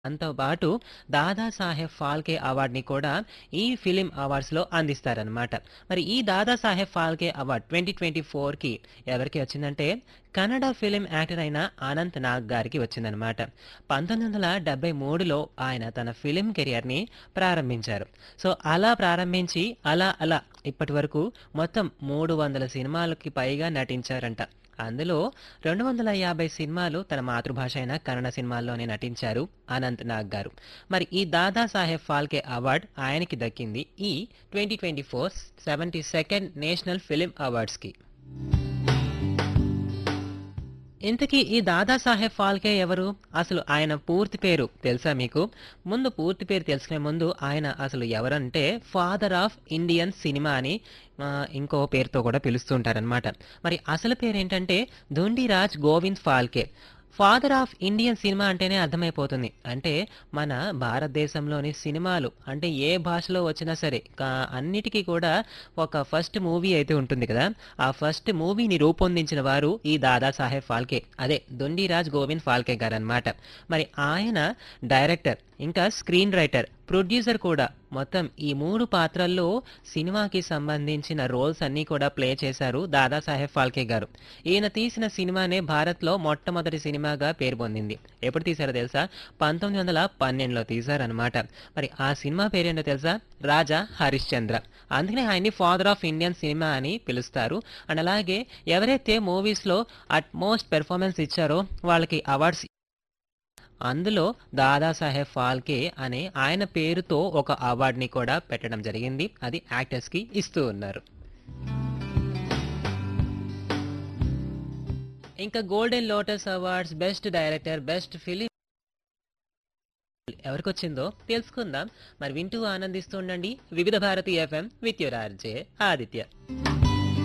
దాంతో పాటు దాదాసాహెబ్ ఫాల్కే అవార్డుని కూడా ఈ ఫిలిం అవార్డ్స్‌లో అందిస్తారనమాట. మరి ఈ దాదాసాహెబ్ ఫాల్కే అవార్డ్ 2024కి ఎవరికి వచ్చిందంటే, కన్నడ ఫిల్మ్ యాక్టర్ అయిన అనంత్ నాగ్ గారికి వచ్చిందనమాట. 1973లో ఆయన తన ఫిల్మ్ కెరియర్‌ని ప్రారంభించారు. సో, అలా ప్రారంభించి అలా అలా ఇప్పటివరకు మొత్తం 300 సినిమాలకి పైగా నటించారంట. అందులో 250 సినిమాలు తన మాతృభాష అయిన కన్నడ సినిమాల్లోనే నటించారు అనంత్ నాగ్ గారు. మరి ఈ దాదాసాహెబ్ ఫాల్కే అవార్డ్ ఆయనకి దక్కింది ఈ 2024 72nd నేషనల్ ఫిల్మ్ అవార్డ్స్‌కి. ఇంతకీ ఈ దాదాసాహెబ్ ఫాల్కే ఎవరు? అసలు ఆయన పూర్తి పేరు తెలుసా మీకు? ముందు పూర్తి పేరు తెలుసుకునే ముందు ఆయన అసలు ఎవరంటే ఫాదర్ ఆఫ్ ఇండియన్ సినిమా అని ఆహ్, ఇంకో పేరుతో కూడా పిలుస్తూ ఉంటారనమాట. మరి అసలు పేరేంటంటే Dhundiraj Govind Phalke. Father of Indian cinema అంటేనే అర్థమైపోతుంది. అంటే మన భారతదేశంలోని సినిమాలు అంటే ఏ భాషలో వచ్చినా సరే కా అన్నిటికి కూడా ఒక ఫస్ట్ మూవీ అయితే ఉంటుంది కదా! ఆ ఫస్ట్ మూవీని రూపొందించిన వారు ఈ దాదాసాహెబ్ ఫాల్కే. అదే ధుండిరాజ్ గోవింద్ ఫాల్కే గారనమాట. మరి ఆయన డైరెక్టర్, ఇంకా స్క్రీన్ రైటర్, ప్రొడ్యూసర్ కూడా మొత్తం ఈ 3 పాత్రల్లో సినిమాకి సంబంధించిన రోల్స్ అన్నీ కూడా ప్లే చేశారు దాదాసాహెబ్ ఫాల్కే గారు. ఈయన తీసిన సినిమానే భారత్‌లో మొట్టమొదటి సినిమాగా పేరు పొందింది. ఎప్పుడు తీశారో తెలుసా? 1912లో తీశారనమాట. మరి ఆ సినిమా పేరేంటో తెలుసా? రాజా హరిశ్చంద్ర. అందుకనే ఆయన్ని ఫాదర్ ఆఫ్ ఇండియన్ సినిమా అని పిలుస్తారు. అండ్ అలాగే ఎవరైతే మూవీస్‌లో అట్‌మోస్ట్ పెర్ఫార్మన్స్ ఇచ్చారో వాళ్ళకి అవార్డ్స్ అందులో దాదాసాహెబ్ ఫాల్కే అనే ఆయన పేరుతో ఒక అవార్డ్‌ని కూడా పెట్టడం జరిగింది. అది యాక్టర్స్‌కి ఇస్తూ ఉన్నారు. ఇంకా golden lotus awards, best director, best film ఎవరికొచ్చిందో తెలుసుకుందాం. మరి వింటూ ఆనందిస్తూ ఉండండి. Vividh Bharati FM with your RJ Aditya.